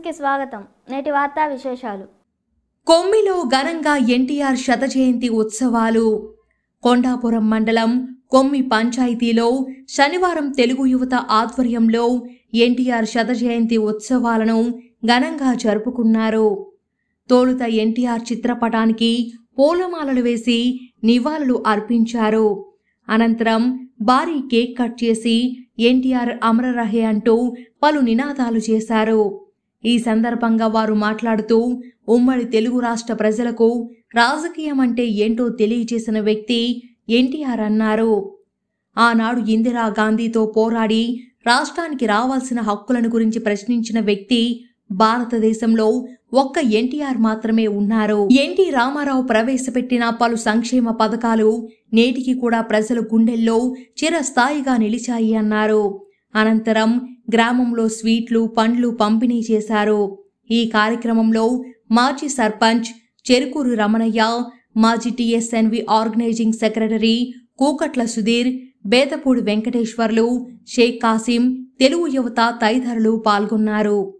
న్యూస్కి స్వాగతం నేటి వార్తా విశేషాలు కొమ్మిలో ఘనంగా ఎన్టీఆర్ శత జయంతి ఉత్సవాలు కొండాపురం మండలం కొమ్మి పంచాయతీలో శనివారం తెలుగు యువత ఆధ్వర్యంలో ఎన్టీఆర్ శత జయంతి ఉత్సవాలను ఘనంగా జరుపుకున్నారు తోలుత ఎన్టీఆర్ చిత్రపటానికి పూలమాలలు వేసి నివాళులు అర్పించారు అనంతరం భారీ కేక్ కట్ చేసి ఎన్టీఆర్ అమరరహే అంటూ పలు నినాదాలు చేశారు ఈ సందర్భంగా వారు మాట్లాడుతూ ఉమ్మడి తెలుగు రాష్ట్ర ప్రజలకు రాజకీయం అంటే ఏంటో తెలియజేసిన వ్యక్తి ఎన్టీఆర్ అన్నారు ఆనాడు ఇందిరా గాంధీతో పోరాడి రాష్ట్రానికి రావాల్సిన హక్కులను గురించి ప్రశ్నించిన వ్యక్తి భారతదేశంలో ఒక్క ఎన్టీఆర్ మాత్రమే ఉన్నారు ఎన్టీ రామారావు ప్రవేశపెట్టిన పలు సంక్షేమ పథకాలు నేటికి కూడా ప్రజల గుండెల్లో చిరస్థాయిగా నిలిచాయి అన్నారు అనంతరం గ్రామంలో స్వీట్లు పండ్లు పంపిణీ చేశారు ఈ కార్యక్రమంలో మాజీ సర్పంచ్ చెరుకూరు రమణయ్య మాజీ TSNV organizing secretary Kukatla Sudheer Bethapudi Venkateswarlu Shaik Kasim Telugu యువత తదితరులు పాల్గొన్నారు